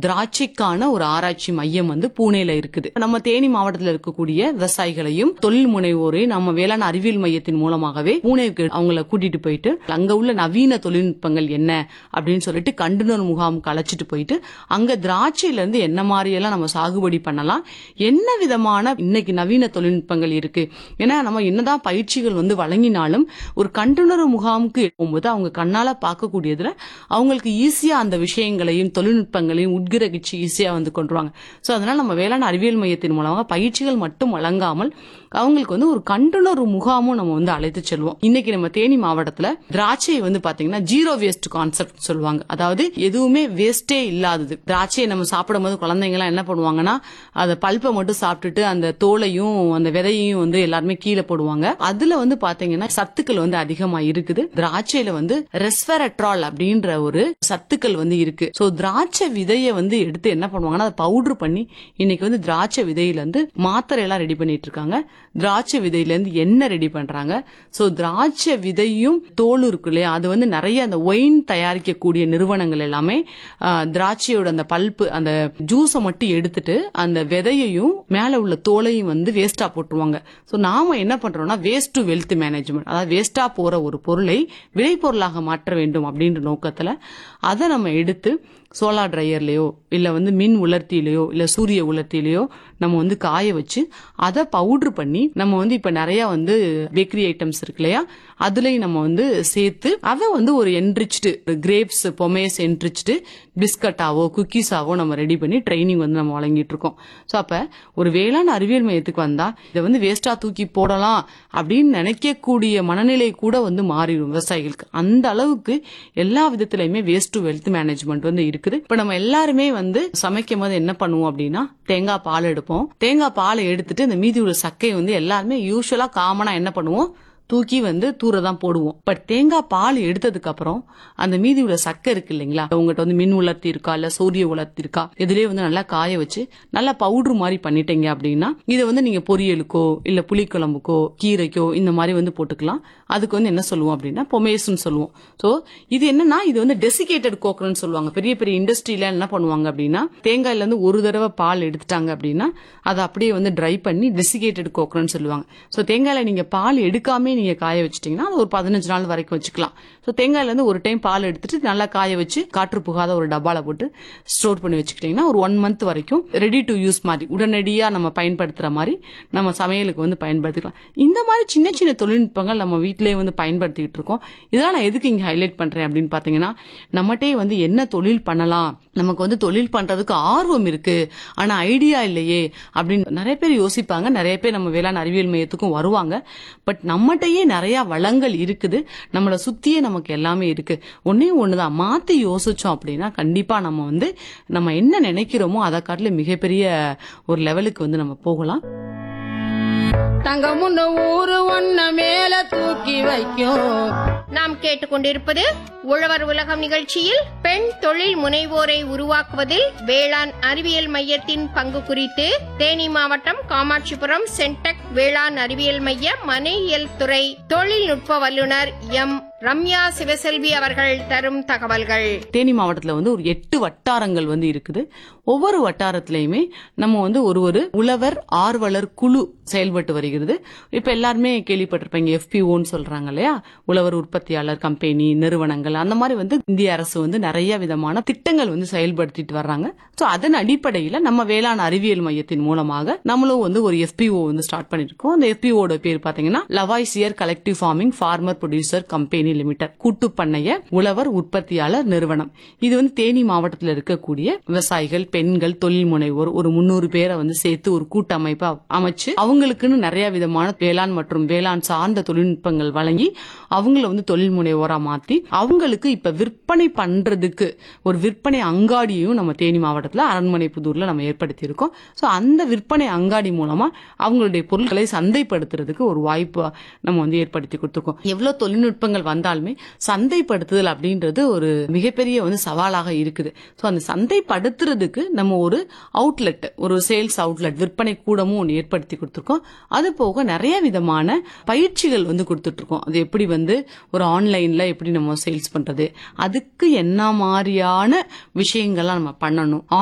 திராட்சைக்கான ஒரு ஆராய்ச்சி மையம் வந்து பூனேல இருக்குது நம்ம தேனி மாவட்டத்தில் இருக்கக்கூடிய விவசாயிகளையும் தொழில் முனைவோரையும் நம்ம வேளாண் அறிவியல் மையத்தின் மூலமாகவே பூனேக்கு அவங்கள கூட்டிட்டு போயிட்டு அங்க உள்ள நவீன தொழில்நுட்பங்கள் என்ன அப்படின்னு சொல்லிட்டு கண்டுணர் முகாமுக்கு அழைச்சிட்டு போயிட்டு அங்க திராட்சையில இருந்து என்ன மாதிரி எல்லாம் நம்ம சாகுபடி பண்ணலாம் என்ன விதமான இன்னைக்கு நவீன தொழில்நுட்பங்கள் இருக்கு ஏன்னா நம்ம என்னதான் பயிற்சிகள் வந்து வழங்கினாலும் ஒரு கண்டுணர்வு முகாமுக்கு போகும்போது அவங்க கண்ணால பார்க்கக்கூடியதுல அவங்களுக்கு ஈஸியா அந்த விஷயங்களையும் தொழில்நுட்பங்களையும் உட்கிரகிச்சு ஈஸியா வந்து கொண்டுருவாங்க சோ அதனால நம்ம வேளாண் அறிவியல் மையத்தின் மூலமாக பயிற்சிகள் மட்டும் வழங்காமல் அவங்களுக்கு வந்து ஒரு கண்டுணர்வு முகாமும் நம்ம வந்து அழைத்து செல்வோம் இன்னைக்கு நம்ம தேனி மாவட்டத்துல திராட்சை வந்து பாத்தீங்கன்னா ஜீரோ வேஸ்ட் கான்செப்ட் சொல்லுவாங்க அதாவது எதுவுமே வேஸ்டே இல்லாதது திராட்சையை நம்ம சாப்பிடும்போது குழந்தைங்க எல்லாம் என்ன பண்ணுவாங்கன்னா அந்த பல்ப்பை மட்டும் சாப்பிட்டுட்டு அந்த தோலையும் அந்த விதையையும் வந்து எல்லாருமே கீழே போடுவாங்க அதுல வந்து பாத்தீங்கன்னா சத்துக்கள் வந்து அதிகமா இருக்குது திராட்சையில வந்து ரெஸ்வெரட்ரால் அப்படின்ற ஒரு சத்துக்கள் வந்து இருக்கு சோ திராட்சை விதைய வந்து எடுத்து என்ன பண்ணுவாங்கன்னா அதை பவுடர் பண்ணி இன்னைக்கு வந்து திராட்சை விதையில இருந்து மாத்திரை எல்லாம் ரெடி பண்ணிட்டு இருக்காங்க திராட்சை விதையில இருந்து எண்ணெய் ரெடி பண்றாங்க சோ திராட்சை விதையும் தோல் இருக்கு இல்லையா அது வந்து நிறைய அந்த ஒயின் தயாரிக்கக்கூடிய நிறுவனங்கள் எல்லாமே ஆ, திராட்சையோட அந்த பல்ப்பு அந்த ஜூஸை மட்டும் எடுத்துட்டு அந்த விதையையும் மேல உள்ள தோலையும் வந்து வேஸ்டா போட்டுருவாங்க சோ நாம என்ன பண்றோம்னா வேஸ்ட் டு வெல்த் மேனேஜ்மெண்ட் அதாவது வேஸ்டா போற ஒரு பொருளை விளைபொருளாக மாற்ற வேண்டும் அப்படின்ற நோக்கத்துல அதை நம்ம எடுத்து சோலார் ட்ரையர்லயோ இல்ல வந்து மின் உலர்த்தியிலயோ இல்ல சூரிய உலர்த்தியிலயோ நம்ம வந்து காய வச்சு அதை பவுடர் பண்ணி நம்ம வந்து இப்ப நிறைய வந்து பேக்கரி ஐட்டம்ஸ் இருக்கு இல்லையா அதுலயும் நம்ம வந்து சேர்த்து அதை வந்து ஒரு என்ரிச்டு கிரேப்ஸ் பொமேஸ் என்ரிச்டு பிஸ்கட்டாவோ குக்கீஸாவோ நம்ம ரெடி பண்ணி ட்ரைனிங் வந்து நம்ம வழங்கிட்டு இருக்கோம் சோ அப்ப ஒரு வேளாண் அறிவியல் மையத்துக்கு வந்தா இதை வந்து வேஸ்டா தூக்கி போடலாம் அப்படின்னு நினைக்கக்கூடிய மனநிலை கூட வந்து மாறிடும் விவசாயிகளுக்கு அந்த அளவுக்கு எல்லா விதத்திலயுமே வேஸ்ட் டு வெல்த் மேனேஜ்மெண்ட் வந்து இருக்குது இப்ப நம்ம எல்லாருமே வந்து சமைக்கும் போது என்ன பண்ணுவோம் அப்படின்னா தேங்காய் பால் எடுப்போம் தேங்காய் பாலை எடுத்துட்டு இந்த மீதி உள்ள சக்கையை வந்து எல்லாருமே யூஸ்வலா காமனா என்ன பண்ணுவோம் தூக்கி வந்து தூர தான் போடுவோம் பட் தேங்காய் பால் எடுத்ததுக்கு அப்புறம் அந்த மீதி உள்ள சக்கை இருக்கு இல்லைங்களா உங்ககிட்ட வந்து மின் உலர்த்தி இருக்கா இல்ல சூரிய உலர்த்தி இருக்கா இதுலயே வந்து நல்லா காய வச்சு நல்லா பவுடர் மாதிரி பண்ணிட்டீங்க அப்படின்னா இதை வந்து நீங்க பொரியலுக்கோ இல்ல புளிக்குழம்புக்கோ கீரைக்கோ இந்த மாதிரி வந்து போட்டுக்கலாம் அதுக்கு வந்து என்ன சொல்லுவோம் அப்படின்னா பொமேஸ்னு சொல்லுவோம் சோ இது என்னன்னா இது வந்து டெசிகேட்டட் கோக்கர்னு சொல்லுவாங்க பெரிய பெரிய இண்டஸ்ட்ரியில என்ன பண்ணுவாங்க அப்படின்னா தேங்காயில இருந்து ஒரு தடவை பால் எடுத்துட்டாங்க அப்படின்னா அதை அப்படியே வந்து ட்ரை பண்ணி டெசிகேட்டட் கோக்கர்னு சொல்லுவாங்க சோ தேங்காயில நீங்க பால் எடுக்காம நீங்க காய வச்சிட்டீங்கன்னா அது ஒரு பதினஞ்சு நாள் வரைக்கும் வச்சுக்கலாம் சோ தேங்காயில இருந்து ஒரு டைம் பால் எடுத்துட்டு நல்லா காய வச்சு காற்று புகாத ஒரு டப்பால போட்டு ஸ்டோர் பண்ணி வச்சுக்கிட்டீங்கன்னா ஒரு ஒன் மந்த் வரைக்கும் ரெடி டு யூஸ் மாதிரி உடனடியா நம்ம பயன்படுத்துற மாதிரி நம்ம சமையலுக்கு வந்து பயன்படுத்திக்கலாம் இந்த மாதிரி சின்ன சின்ன தொழில்நுட்பங்கள் நம்ம வீட்டிலேயே வந்து பயன்படுத்திட்டு இருக்கோம் இதெல்லாம் நான் எதுக்கு இங்க ஹைலைட் பண்றேன் அப்படின்னு பாத்தீங்கன்னா நம்மகிட்டே வந்து என்ன தொழில் பண்ணலாம் நமக்கு வந்து தொழில் பண்றதுக்கு ஆர்வம் இருக்கு ஆனா ஐடியா இல்லையே அப்படின்னு நிறைய பேர் யோசிப்பாங்க நிறைய பேர் நம்ம வேளாண் அறிவியல் மையத்துக்கும் வருவாங்க பட் நம்மகிட்டயே நிறைய வளங்கள் இருக்குது நம்மளை சுத்தியே நமக்கு எல்லாமே இருக்கு ஒன்னே ஒண்ணுதான் மாத்தி யோசிச்சோம் அப்படின்னா கண்டிப்பா நம்ம வந்து நம்ம என்ன நினைக்கிறோமோ அதை காட்டில மிகப்பெரிய ஒரு லெவலுக்கு வந்து நம்ம போகலாம் தங்கமுன்னு ஊரு ஒன்ன மேல தூக்கி வைக்கும் நாம் கேட்டுக்கொண்டிருப்பது உழவர் உலகம் நிகழ்ச்சியில் பெண் தொழில் முனைவோரை உருவாக்குவதில் வேளாண் அறிவியல் மையத்தின் பங்கு குறித்து தேனி மாவட்டம் காமாட்சிபுரம் சென்டெக் வேளாண் அறிவியல் மைய மனையியல் துறை தொழில்நுட்ப வல்லுநர் எம் ரம்யா சிவசெல்வி அவர்கள் தரும் தகவல்கள் தேனி மாவட்டத்துல வந்து ஒரு எட்டு வட்டாரங்கள் வந்து இருக்குது ஒவ்வொரு வட்டாரத்திலயுமே நம்ம வந்து ஒரு ஒரு உழவர் ஆர்வலர் குழு செயல்பட்டு வருகிறது இப்ப எல்லாருமே கேள்விப்பட்டிருப்பீங்க எஃபிஓன்னு சொல்றாங்க இல்லையா உழவர் உற்பத்தியாளர் கம்பெனி நிறுவனங்கள் அந்த மாதிரி வந்து இந்திய அரசு வந்து நிறைய விதமான திட்டங்கள் வந்து செயல்படுத்திட்டு வர்றாங்க சோ அதன் அடிப்படையில நம்ம வேளாண் அறிவியல் மையத்தின் மூலமாக நம்மளும் வந்து ஒரு எஃபிஓ வந்து ஸ்டார்ட் பண்ணிருக்கோம் அந்த எஃபிஓட பேர் பாத்தீங்கன்னா Lavoisier collective farming farmer producer company limited கூட்டு பண்ணைய உழவர் உற்பத்தியாளர் நிறுவனம் இது வந்து தேனி மாவட்டத்தில் இருக்கக்கூடிய விவசாயிகள் பெண்கள் தொழில் முனைவோர் ஒரு முன்னூறு பேரை வந்து சேர்த்து ஒரு கூட்டமைப்பா அமைச்சு அவங்களுக்குன்னு நிறைய விதமான வேளாண் மற்றும் வேளாண் சார்ந்த தொழில்நுட்பங்கள் வழங்கி அவங்கள வந்து தொழில் முனைவோரா மாத்தி அவங்களுக்கு இப்ப விற்பனை பண்றதுக்கு ஒரு விற்பனை அங்காடியையும் நம்ம தேனி மாவட்டத்துல அரண்மனை புதூர்ல நம்ம ஏற்படுத்தி இருக்கோம் சோ அந்த விற்பனை அங்காடி மூலமா அவங்களுடைய பொருட்களை சந்தைப்படுத்துறதுக்கு ஒரு வாய்ப்பு நம்ம வந்து ஏற்படுத்தி கொடுத்துருக்கோம் எவ்வளவு தொழில்நுட்பங்கள் வந்தாலுமே சந்தைப்படுத்துதல் அப்படின்றது ஒரு மிகப்பெரிய வந்து சவாலாக இருக்குது சோ அந்த சந்தைப்படுத்துறதுக்கு நம்ம ஒரு அவுட்லெட் ஒரு சேல்ஸ் அவுட்லெட் விற்பனை கூடமும் ஒன்று ஏற்படுத்தி கொடுத்துருக்கோம் அது போக நிறைய விதமான பயிற்சிகள் வந்து கொடுத்துட்டு இருக்கோம் அது எப்படி வந்து ஒரு ஆன்லைன்ல எப்படி நம்ம சேல்ஸ் பண்றது அதுக்கு என்ன மாதிரியான விஷயங்கள்லாம் நம்ம பண்ணணும்